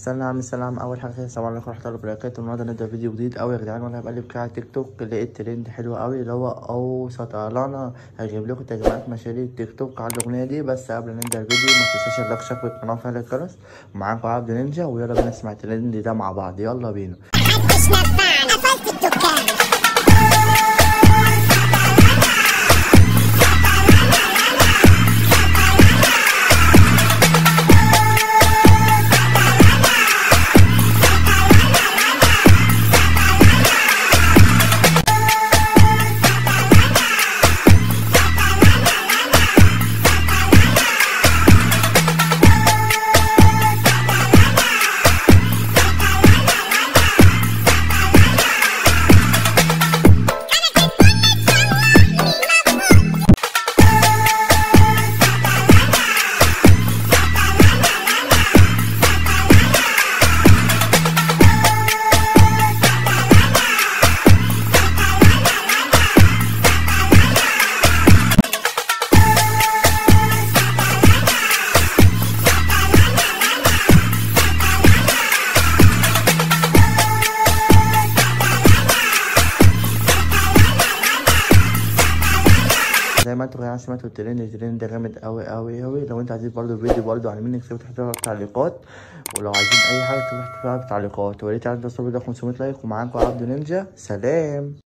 استنى يا عم سلام اول حاجه كده السلام عليكم ورحمه الله وبركاته النهارده نبدا فيديو جديد قوي يا جدعان وانا بقلب كده على تيك توك لقيت ترند حلو قوي اللي هو اوسط اعلانه هجيب لكم تجميعات مشاهير تيك توك على الاغنيه دي بس قبل ما نبدا الفيديو ما تنساش اللايك شير في القناه وفعل الجرس ومعاكم عبد نينجا ويلا بينا نسمع الترند ده مع بعض يلا بينا محدش نفعنا قفلت الدكان زي ما انتوا يا جماعه سمعتوا الترند الترند ده جامد قوي قوي قوي لو انتوا عايزين برضه فيديو برضه عن مين اكتبوا تحت في التعليقات ولو عايزين اي حاجه اكتبوا تحت في التعليقات ويا ريت عندنا الصبر ده 500 لايك ومعاكم عبد نينجا سلام